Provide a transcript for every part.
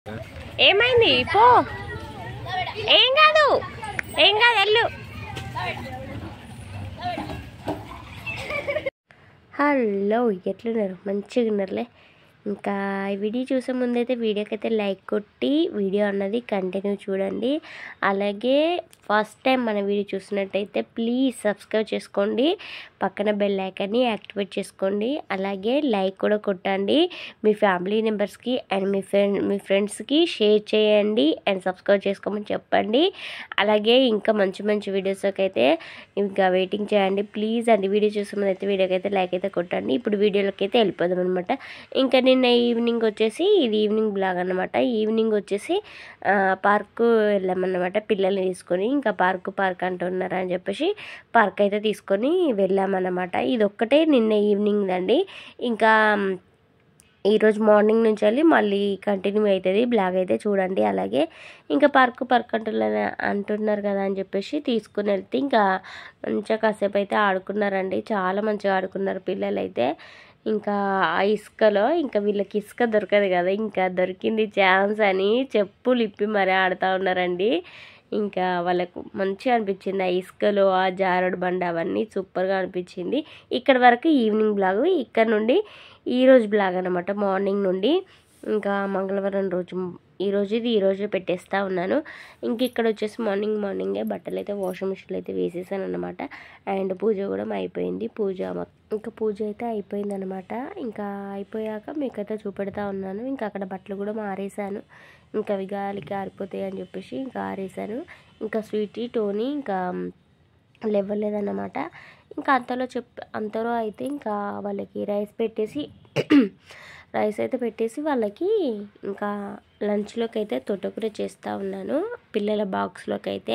ఏమైంది పో ఏం కాదు ఏం కాదు వెళ్ళు హలో ఎట్లున్నారు మంచిగా ఉన్నారులే ఇంకా ఈ వీడియో చూసే ముందైతే వీడియోకి అయితే లైక్ కొట్టి వీడియో అన్నది కంటిన్యూ చూడండి అలాగే ఫస్ట్ టైం మన వీడియో చూసినట్టయితే ప్లీజ్ సబ్స్క్రైబ్ చేసుకోండి పక్కన బెల్ ఐకాన్ని యాక్టివేట్ చేసుకోండి అలాగే లైక్ కూడా కొట్టండి మీ ఫ్యామిలీ మెంబర్స్కి అండ్ మీ ఫ్రెండ్ మీ ఫ్రెండ్స్కి షేర్ చేయండి అండ్ సబ్స్క్రైబ్ చేసుకోమని చెప్పండి అలాగే ఇంకా మంచి మంచి వీడియోస్కి అయితే ఇంకా వెయిటింగ్ చేయండి ప్లీజ్ అండి వీడియో చూసే ముందు అయితే వీడియోకి అయితే లైక్ అయితే కొట్టండి ఇప్పుడు వీడియోలోకి అయితే వెళ్ళిపోదాం అనమాట ఇంకా నిన్న ఈవినింగ్ వచ్చేసి ఇది ఈవినింగ్ బ్లాగ్ అనమాట ఈవినింగ్ వచ్చేసి ఆ, పార్కు వెళ్ళామన్నమాట పిల్లల్ని తీసుకొని ఇంకా పార్కు పార్క్ అంటున్నారు అని చెప్పేసి పార్క్ అయితే తీసుకొని వెళ్ళామన్నమాట ఇది ఒక్కటే నిన్న ఈవినింగ్ అండి ఇంకా మ్, ఈరోజు మార్నింగ్ నుంచి వెళ్ళి మళ్ళీ కంటిన్యూ అవుతుంది బ్లాగ్ అయితే చూడండి అలాగే ఇంకా పార్క్ పార్క్ అంటున్నారు అంటున్నారు కదా అని చెప్పేసి తీసుకుని వెళ్తే ఇంకా మంచిగా కాసేపు అయితే ఆడుకున్నారండి చాలా మంచిగా ఆడుకున్నారు పిల్లలు అయితే ఇంకా ఆ ఇసుకలో ఇంకా వీళ్ళకి ఇసుక దొరకదు కదా ఇంకా దొరికింది ఛాన్స్ అని చెప్పులు ఇప్పి మరీ ఆడుతూ ఉన్నారండి ఇంకా వాళ్ళకు మంచిగా అనిపించింది ఆ ఇసుకలో ఆ జారుడు బండ అవన్నీ సూపర్గా అనిపించింది ఇక్కడ వరకు ఈవినింగ్ బ్లాగ్ ఇక్కడ నుండి ఈ రోజు బ్లాగ్ అనమాట మార్నింగ్ నుండి ఇంకా మంగళవారం రోజు ఈ రోజు ఇది ఈ రోజే పెట్టేస్తా ఉన్నాను ఇంక ఇక్కడ వచ్చేసి మార్నింగ్ మార్నింగే బట్టలు అయితే వాషింగ్ మిషన్లో అయితే వేసేసాను అనమాట అండ్ పూజ కూడా అయిపోయింది పూజ మొ- ఇంకా పూజ అయితే అయిపోయింది అనమాట ఇంకా అయిపోయాక మీకైతే చూపెడతా ఉన్నాను ఇంకా అక్కడ బట్టలు కూడా ఆరేసాను ఇంకా అవి గాలికి ఆరిపోతాయి అని చెప్పేసి ఇంకా ఆరేసాను ఇంకా స్వీటీ టోనీ ఇంకా లేవలేదన్నమాట ఇంకా అంతలో చెప్ అంతలో అయితే ఇంకా వాళ్ళకి రైస్ పెట్టేసి రైస్ అయితే పెట్టేసి వాళ్ళకి ఇంకా లంచ్లోకి అయితే తొట్టకూర చేస్తూ ఉన్నాను పిల్లల బాక్స్లోకి అయితే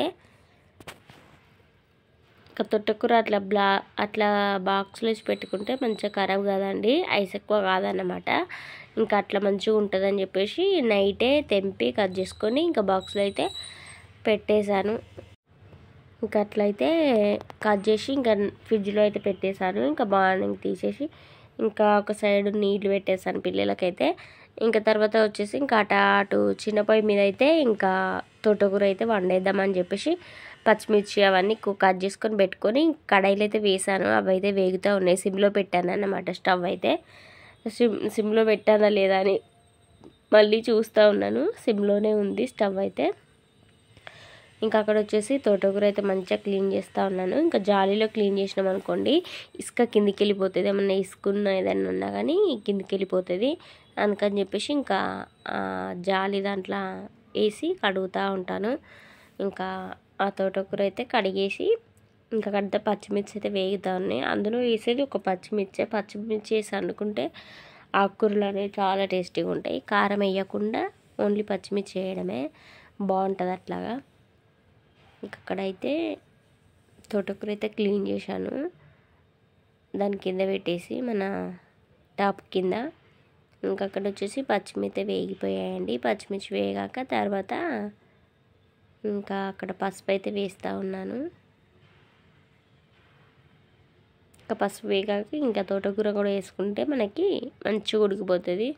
ఇంకా తొట్టకూర అట్లా బ్లా అట్లా బాక్స్లో వేసి పెట్టుకుంటే మంచిగా ఖరాబ్ కాదండి ఐస్ ఎక్కువ కాదన్నమాట ఇంకా అట్లా మంచిగా ఉంటుందని చెప్పేసి నైటే తెంపి కట్ చేసుకొని ఇంకా బాక్స్లో అయితే పెట్టేశాను ఇంకా అట్లయితే కట్ చేసి ఇంకా ఫ్రిడ్జ్లో అయితే పెట్టేశాను ఇంకా మార్నింగ్ తీసేసి ఇంకా ఒక సైడ్ నీళ్ళు పెట్టేశాను పిల్లలకైతే ఇంకా తర్వాత వచ్చేసి ఇంకా అటు అటు చిన్న పొయ్యి మీద అయితే ఇంకా తోటకూర అయితే వండేద్దామని చెప్పేసి పచ్చిమిర్చి అవన్నీ కు- కట్ చేసుకొని పెట్టుకొని కడాయిలు అయితే వేసాను అవి అయితే వేగుతూ ఉన్నాయి సిమ్లో పెట్టాను అన్నమాట స్టవ్ అయితే సిమ్ సిమ్లో పెట్టానా లేదా అని మళ్ళీ చూస్తూ ఉన్నాను సిమ్లోనే ఉంది స్టవ్ అయితే ఇంకా అక్కడ వచ్చేసి తోటకూర అయితే మంచిగా క్లీన్ చేస్తూ ఉన్నాను ఇంకా జాలీలో క్లీన్ చేసినాం అనుకోండి ఇసుక కిందికి వెళ్ళిపోతుంది ఏమన్నా ఇసుకున్న ఏదైనా ఉన్నా కానీ కిందికి వెళ్ళిపోతుంది అందుకని చెప్పేసి ఇంకా ఆ జాలి దాంట్లో వేసి కడుగుతూ ఉంటాను ఇంకా ఆ తోటకూర అయితే కడిగేసి ఇంకా కడితే పచ్చిమిర్చి అయితే వేగుతూ ఉన్నాయి అందులో వేసేది ఒక పచ్చిమిర్చి పచ్చిమిర్చి వేసి వండుకుంటే ఆకుకూరలు అనేవి చాలా టేస్టీగా ఉంటాయి కారం వేయకుండా ఓన్లీ పచ్చిమిర్చి వేయడమే బాగుంటుంది అట్లాగా ఇంకా అక్కడైతే తోటకూర అయితే క్లీన్ చేశాను దాని కింద పెట్టేసి మన టాప్ కింద ఇంకా అక్కడ వచ్చేసి పచ్చిమిర్చి వేగిపోయాయండి పచ్చిమిర్చి వేగాక తర్వాత ఇంకా అక్కడ పసుపు అయితే వేస్తూ ఉన్నాను ఇంకా పసుపు వేగాక ఇంకా తోటకూర కూడా వేసుకుంటే మనకి మంచిగా ఉడికిపోతుంది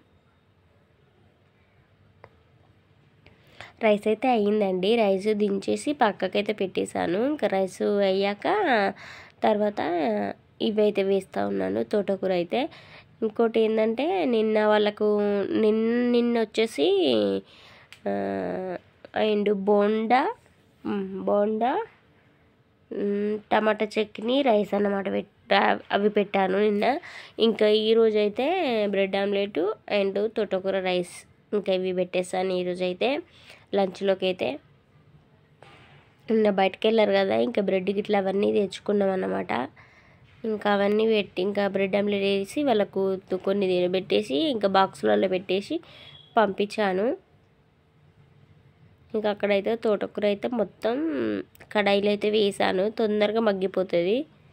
రైస్ అయితే అయ్యిందండి రైస్ దించేసి పక్కకైతే పెట్టేశాను ఇంకా రైస్ అయ్యాక తర్వాత ఇవైతే వేస్తూ ఉన్నాను తోటకూర అయితే ఇంకోటి ఏంటంటే నిన్న వాళ్ళకు నిన్న నిన్న వచ్చేసి ఆ, అండ్ బోండా మ్, బోండా మ్, టమాటా చట్నీ రైస్ అన్నమాట పెట్టా అవి పెట్టాను నిన్న ఇంకా ఈరోజు అయితే బ్రెడ్ ఆమ్లెట్ అండ్ తోటకూర రైస్ ఇంకా ఇవి పెట్టేస్తాను ఈరోజు అయితే లంచ్లోకి అయితే నిన్న బయటకు వెళ్ళారు కదా ఇంకా బ్రెడ్ గిట్ల అవన్నీ తెచ్చుకున్నాం అన్నమాట ఇంకా అవన్నీ పెట్టి ఇంకా బ్రెడ్ ఆమ్లెట్ వేసి వాళ్ళకు తు- కొన్ని తినబెట్టేసి ఇంకా బాక్స్లలో పెట్టేసి పంపించాను ఇంకా అక్కడైతే తోటకూర అయితే మొత్తం కడాయిలో అయితే వేసాను తొందరగా మగ్గిపోతుంది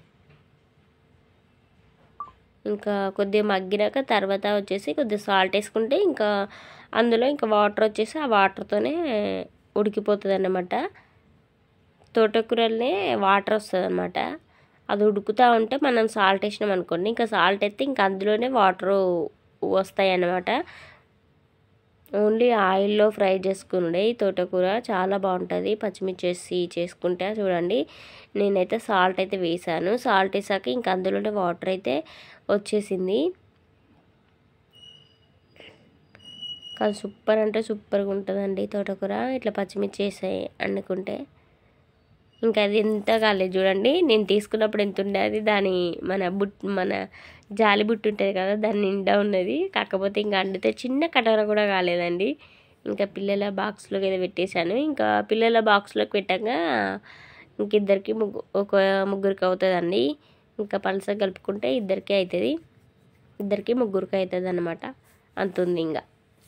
ఇంకా కొద్దిగా మగ్గినాక తర్వాత వచ్చేసి కొద్దిగా సాల్ట్ వేసుకుంటే ఇంకా అందులో ఇంకా వాటర్ వచ్చేసి ఆ వాటర్తోనే ఉడికిపోతుంది అన్నమాట తోటకూరలనే వాటర్ వస్తుంది అనమాట అది ఉడుకుతూ ఉంటే మనం సాల్ట్ వేసినాం అనుకోండి ఇంకా సాల్ట్ అయితే ఇంకా అందులోనే వాటర్ వస్తాయి అన్నమాట ఓన్లీ ఆయిల్లో ఫ్రై చేసుకున్నాడే ఈ తోటకూర చాలా బాగుంటుంది పచ్చిమిర్చి వేసి చేసుకుంటే చూడండి నేనైతే సాల్ట్ అయితే వేసాను సాల్ట్ వేసాక ఇంక అందులోనే వాటర్ అయితే వచ్చేసింది కానీ సూపర్ అంటే సూపర్గా ఉంటుందండి తోటకూర ఇట్లా పచ్చిమిర్చి వేసాయి వండుకుంటే ఇంకా అది ఎంత కాలేదు చూడండి నేను తీసుకున్నప్పుడు ఎంత ఉండే అది దాని మన బుట్ మన జాలి బుట్టు ఉంటుంది కదా దాని నిండా ఉన్నది కాకపోతే ఇంకా అండితే చిన్న కటోర కూడా కాలేదండి ఇంకా పిల్లల బాక్స్లోకి అయితే పెట్టేశాను ఇంకా పిల్లల బాక్స్లోకి పెట్టాక ఇంక ఇద్దరికి ముగ్గు ఒక ముగ్గురికి అవుతుందండి ఇంకా పలస కలుపుకుంటే ఇద్దరికి అవుతుంది ఇద్దరికి ముగ్గురికి అవుతుంది అనమాట అంత ఉంది ఇంకా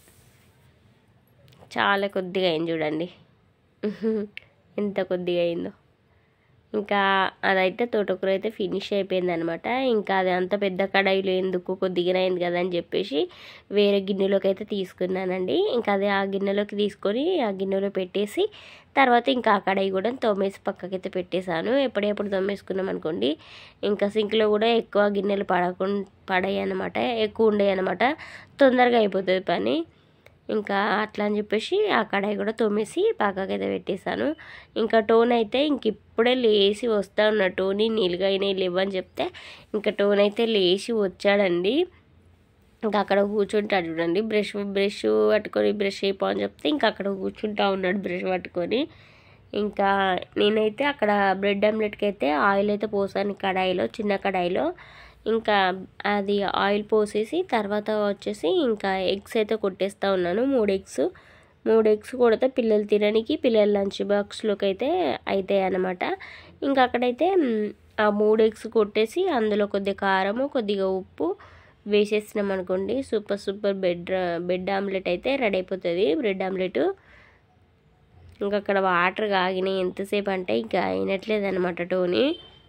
చాలా కొద్దిగా అయింది చూడండి ఎంత కొద్దిగా అయిందో ఇంకా అదైతే తోటకూర అయితే ఫినిష్ అయిపోయింది అనమాట ఇంకా అది అంత పెద్ద కడాయిలో ఎందుకు కొద్దిగా అయింది కదా అని చెప్పేసి వేరే గిన్నెలోకి అయితే తీసుకున్నానండి ఇంకా అది ఆ గిన్నెలోకి తీసుకొని ఆ గిన్నెలో పెట్టేసి తర్వాత ఇంకా ఆ కడాయి కూడా తోమేసి పక్కకైతే పెట్టేశాను ఎప్పుడెప్పుడు తోమేసుకున్నాం అనుకోండి ఇంకా సింక్లో కూడా ఎక్కువ గిన్నెలు పడకుండా పడాయి అనమాట ఎక్కువ ఉండే అనమాట తొందరగా అయిపోతుంది పని ఇంకా అట్లా అని చెప్పేసి ఆ కడాయి కూడా తోమేసి పక్కకైతే పెట్టేశాను ఇంకా టోన్ అయితే ఇంక ఇప్పుడే లేచి వస్తా ఉన్న టోని నీళ్ళుగా అయినాయి లేవని చెప్తే ఇంకా టోన్ అయితే లేచి వచ్చాడండి ఇంకా అక్కడ కూర్చుంటాడు చూడండి బ్రష్ బ్రష్ పట్టుకొని బ్రష్ అయిపో అని చెప్తే ఇంకా అక్కడ కూర్చుంటా ఉన్నాడు బ్రష్ పట్టుకొని ఇంకా నేనైతే అక్కడ బ్రెడ్ ఆమ్లెట్కి అయితే ఆయిల్ అయితే పోసాను కడాయిలో చిన్న కడాయిలో ఇంకా అది ఆయిల్ పోసేసి తర్వాత వచ్చేసి ఇంకా ఎగ్స్ అయితే కొట్టేస్తూ ఉన్నాను మూడు ఎగ్స్ మూడు ఎగ్స్ కొడితే పిల్లలు తినడానికి పిల్లల లంచ్ బాక్స్లోకి అయితే అవుతాయి అన్నమాట ఇంకా అక్కడైతే మ్, ఆ మూడు ఎగ్స్ కొట్టేసి అందులో కొద్దిగా కారము కొద్దిగా ఉప్పు వేసేసినాం అనుకోండి super super bed bed omelette అయితే రెడీ అయిపోతుంది బ్రెడ్ ఆమ్లెట్ ఇంకా అక్కడ వాటర్ కాగినాయి ఎంతసేపు అంటే ఇంకా అయినట్లేదు అనమాట టోని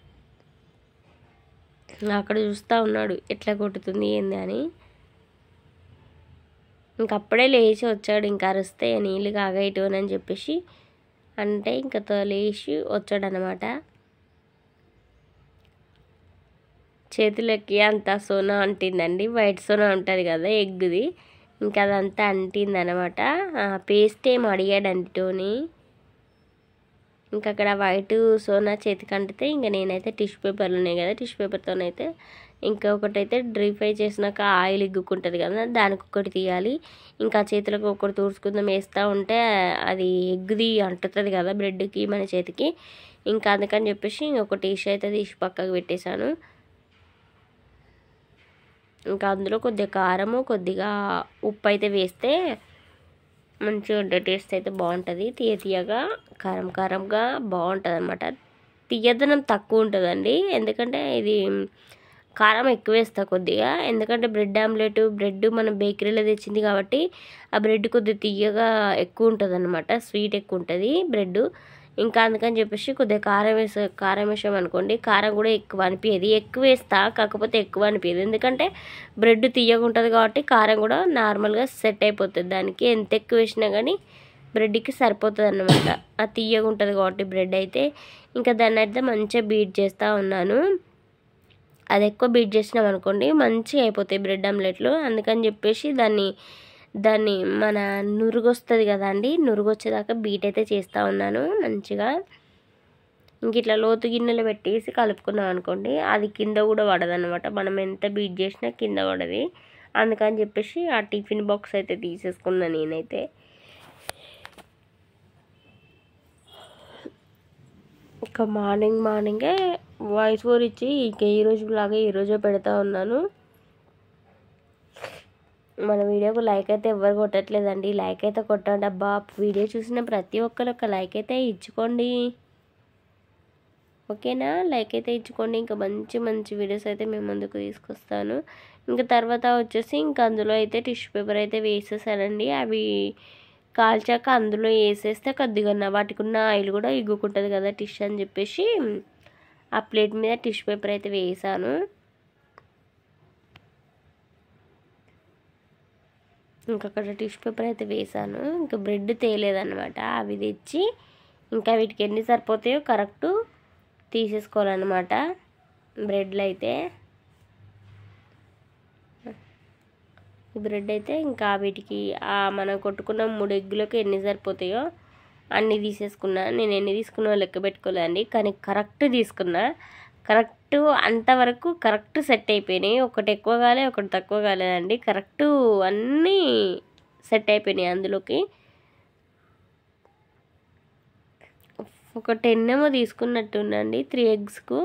అక్కడ చూస్తూ ఉన్నాడు ఎట్లా కొట్టుతుంది ఏంది అని ఇంక అప్పుడే లేచి వచ్చాడు ఇంకా అరిస్తే నీళ్ళు కాగేయటం అని చెప్పేసి అంటే ఇంకా తో- లేచి వచ్చాడనమాట చేతులకి అంతా సోనా అంటిందండి వైట్ సోనా ఉంటుంది కదా ఎగ్గుది ఇంకా అదంతా అంటింది అనమాట పేస్ట్ ఏం అడిగాడండి టోని ఇంకా అక్కడ వైట్ సోనా చేతికి అంటితే ఇంకా నేనైతే టిష్యూ పేపర్లు ఉన్నాయి కదా టిష్యూ పేపర్తోనైతే ఇంకా ఒకటైతే డ్రై ఫ్రై చేసినాక ఆయిల్ ఇగ్గుకుంటుంది కదా దానికి ఒకటి తీయాలి ఇంకా చేతులకు ఒకటి తూర్చుకుందాం వేస్తూ ఉంటే అది ఎగ్గుది అంటుతుంది కదా బ్రెడ్కి మన చేతికి ఇంకా అందుకని చెప్పేసి ఇంకొక టీష్ అయితే తీసి పక్కకు పెట్టేశాను ఇంకా అందులో కొద్దిగా కారము కొద్దిగా ఉప్పు అయితే వేస్తే మంచిగా ఉంటుంది టేస్ట్ అయితే బాగుంటుంది తీయ తీయగా కారం కారంగా బాగుంటుంది అనమాట తీయదనం తక్కువ ఉంటుందండి ఎందుకంటే ఇది కారం ఎక్కువ వేస్తా కొద్దిగా ఎందుకంటే బ్రెడ్ ఆమ్లెట్ బ్రెడ్ మనం బేకరీలో తెచ్చింది కాబట్టి ఆ బ్రెడ్ కొద్దిగా తీయగా ఎక్కువ ఉంటుంది అనమాట స్వీట్ ఎక్కువ ఉంటుంది బ్రెడ్ ఇంకా అందుకని చెప్పేసి కొద్దిగా కారం వేసా కారం వేసాం అనుకోండి కారం కూడా ఎక్కువ అనిపించదు ఎక్కువ వేస్తా కాకపోతే ఎక్కువ అనిపించదు ఎందుకంటే బ్రెడ్ తీయగా ఉంటుంది కాబట్టి కారం కూడా నార్మల్గా సెట్ అయిపోతుంది దానికి ఎంత ఎక్కువ వేసినా కానీ బ్రెడ్కి సరిపోతుంది అన్నమాట ఆ తీయగా ఉంటుంది కాబట్టి బ్రెడ్ అయితే ఇంకా దాన్ని అయితే మంచిగా బీట్ చేస్తూ ఉన్నాను అది ఎక్కువ బీట్ చేసినాం అనుకోండి మంచిగా అయిపోతాయి బ్రెడ్ ఆమ్లెట్లు అందుకని చెప్పేసి దాన్ని దాన్ని మన నురుగు వస్తుంది కదా అండి నురుగు వచ్చేదాకా బీట్ అయితే చేస్తూ ఉన్నాను మంచిగా ఇంక ఇట్లా లోతు గిన్నెలు పెట్టేసి కలుపుకున్నాం అనుకోండి అది కింద కూడా పడదన్నమాట మనం ఎంత బీట్ చేసినా కింద పడది అందుకని చెప్పేసి ఆ టిఫిన్ బాక్స్ అయితే తీసేసుకున్నాను నేనైతే ఇంకా మార్నింగ్ మార్నింగే వాయిస్ ఓవర్ ఇచ్చి ఇంక ఈ రోజు లాగా ఈ రోజే పెడతా ఉన్నాను మన వీడియోకు లైక్ అయితే ఎవరు కొట్టట్లేదండి లైక్ అయితే కొట్టండి అబ్బా వీడియో చూసిన ప్రతి ఒక్కరు ఒక లైక్ అయితే ఇచ్చుకోండి ఓకేనా లైక్ అయితే ఇచ్చుకోండి ఇంకా మంచి మంచి వీడియోస్ అయితే మేము ముందుకు తీసుకొస్తాను ఇంకా తర్వాత వచ్చేసి ఇంకా అందులో అయితే టిష్యూ పేపర్ అయితే వేసేసానండి అవి కాల్చాక అందులో వేసేస్తే కొద్దిగా ఉన్న వాటికి ఉన్న ఆయిల్ కూడా ఇగ్గుకుంటుంది కదా టిష్యూ అని చెప్పేసి ఆ ప్లేట్ మీద టిష్యూ పేపర్ అయితే వేసాను ఇంకా అక్కడ టిష్యూ పేపర్ అయితే వేసాను ఇంకా బ్రెడ్ తేలేదన్నమాట అవి తెచ్చి ఇంకా వీటికి ఎన్ని సరిపోతాయో కరెక్ట్ తీసేసుకోవాలన్నమాట బ్రెడ్లు అయితే ఈ బ్రెడ్ అయితే ఇంకా వీటికి ఆ మనం కొట్టుకున్న మూడు ఎగ్గులకు ఎన్ని సరిపోతాయో అన్ని తీసేసుకున్నా నేను ఎన్ని తీసుకున్నా లెక్క పెట్టుకోలేదండి కానీ కరెక్ట్ తీసుకున్నా కరెక్ట్ అంతవరకు కరెక్ట్ సెట్ అయిపోయినాయి ఒకటి ఎక్కువ కాలే ఒకటి తక్కువ కాలేదండి కరెక్ట్ అన్నీ సెట్ అయిపోయినాయి అందులోకి ఒక టెన్ ఏమో తీసుకున్నట్టుందండి త్రీ ఎగ్స్కు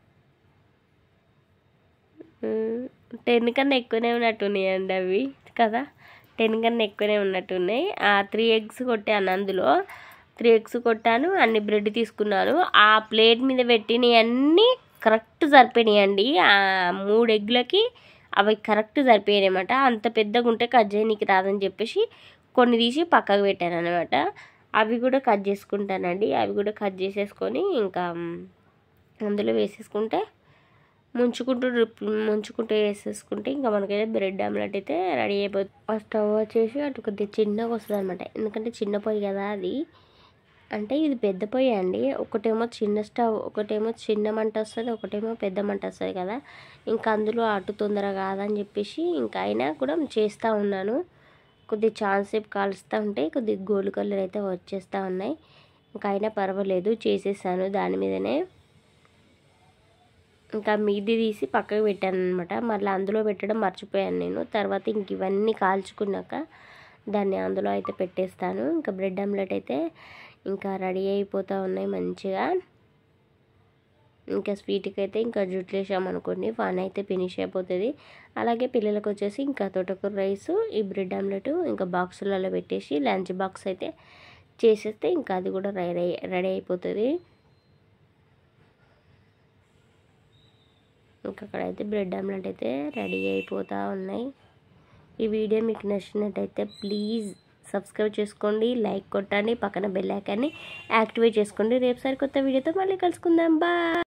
టెన్ కన్నా ఎక్కువనే ఉన్నట్టున్నాయండి అవి కదా టెన్ కన్నా ఎక్కువనే ఉన్నట్టున్నాయి ఆ త్రీ ఎగ్స్ కొట్టాను అందులో త్రీ ఎగ్స్ కొట్టాను అన్ని బ్రెడ్ తీసుకున్నాను ఆ ప్లేట్ మీద పెట్టినవి అన్నీ కరెక్ట్ సరిపోయినాయండి ఆ మూడు ఎగ్లకి అవి కరెక్ట్ సరిపోయాయి అనమాట అంత పెద్దగా ఉంటే కట్ చేయనీకి రాదని చెప్పేసి కొన్ని తీసి పక్కకు పెట్టాను అనమాట అవి కూడా కట్ చేసుకుంటానండి అవి కూడా కట్ చేసేసుకొని ఇంకా అందులో వేసేసుకుంటే ముంచుకుంటూ ముంచుకుంటూ వేసేసుకుంటే ఇంకా మనకైతే బ్రెడ్ ఆమ్లెట్ అయితే రెడీ అయిపోతుంది ఆ స్టవ్ వచ్చేసి అటు కొద్దిగా చిన్నగా వస్తుంది అనమాట ఎందుకంటే చిన్న పొయ్యి కదా అది అంటే ఇది పెద్ద పొయ్యి అండి ఒకటేమో చిన్న స్టవ్ ఒకటేమో చిన్న మంట వస్తుంది ఒకటేమో పెద్ద మంట వస్తుంది కదా ఇంకా అందులో అటు తొందరగా కాదని చెప్పేసి ఇంకా అయినా కూడా చేస్తూ ఉన్నాను కొద్ది ఛాన్స్ సేపు కాలుస్తూ ఉంటే కొద్ది గోల్డ్ కలర్ అయితే వచ్చేస్తూ ఉన్నాయి ఇంకా అయినా పర్వాలేదు చేసేసాను దాని మీదనే ఇంకా మీది తీసి పక్కకు పెట్టాను అనమాట మళ్ళీ అందులో పెట్టడం మర్చిపోయాను నేను తర్వాత ఇంక ఇవన్నీ కాల్చుకున్నాక దాన్ని అందులో అయితే పెట్టేస్తాను ఇంకా బ్రెడ్ ఆమ్లెట్ అయితే ఇంకా రెడీ అయిపోతూ ఉన్నాయి మంచిగా ఇంకా స్వీట్కి అయితే ఇంకా జుట్లు వేసామనుకోండి ఫన్ అయితే ఫినిష్ అయిపోతుంది అలాగే పిల్లలకు వచ్చేసి ఇంకా తోటకూర రైస్ ఈ బ్రెడ్ ఆమ్లెట్ ఇంకా బాక్సులలో పెట్టేసి లంచ్ బాక్స్ అయితే చేసేస్తే ఇంకా అది కూడా రెడీ రెడీ అయిపోతుంది ఇంకా అక్కడైతే బ్రెడ్ ఆమ్లెట్ అయితే రెడీ అయిపోతూ ఉన్నాయి ఈ వీడియో మీకు నచ్చినట్టయితే ప్లీజ్ సబ్స్క్రైబ్ చేసుకోండి లైక్ కొట్టండి పక్కన బెల్ ఐకాన్ని యాక్టివేట్ చేసుకోండి రేపు సరికొత్త వీడియోతో మళ్ళీ కలుసుకుందాం బాయ్